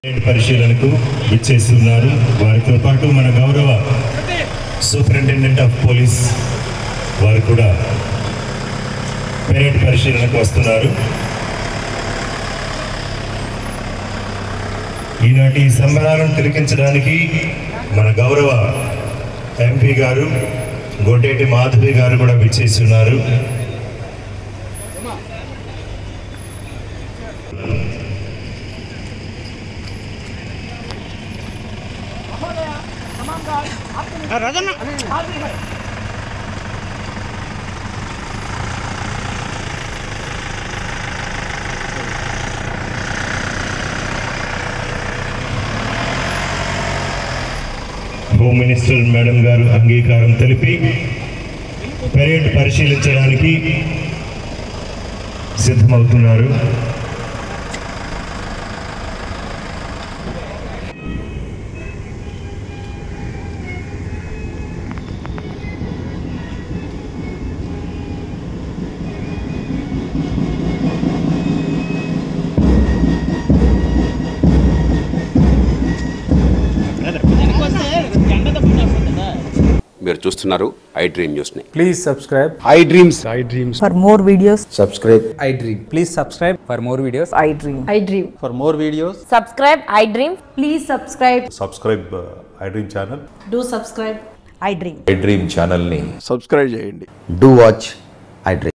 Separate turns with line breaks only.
పరిశీలనకు విచ్చేస్తున్నారు వారితో పాటు మన గౌరవ సూపరింటెండెంట్ ఆఫ్ పోలీస్ వారు కూడా పెరేడ్ పరిశీలనకు వస్తున్నారు ఈనాటి సంబరాలను తిలకించడానికి మన గౌరవ ఎంపీ గారు గోటేటి మాధవి గారు కూడా విచ్చేసి ఉన్నారు హోమ్ మినిస్టర్ మేడం గారు అంగీకారం తెలిపి పెరేడ్ పరిశీలించడానికి సిద్ధమవుతున్నారు
మీరు చూస్తున్నారు ఐ డ్రీమ్ న్యూస్ని
Please subscribe.
I dreams
For more videos,
subscribe
I dream. Please subscribe for more videos.
I dream.
I dream.
For more videos.
Subscribe, I dream. Please subscribe.
Subscribe I dream channel
Do subscribe.
I dream.
i dream ఛానల్ని
subscribe చేయండి
do watch i dream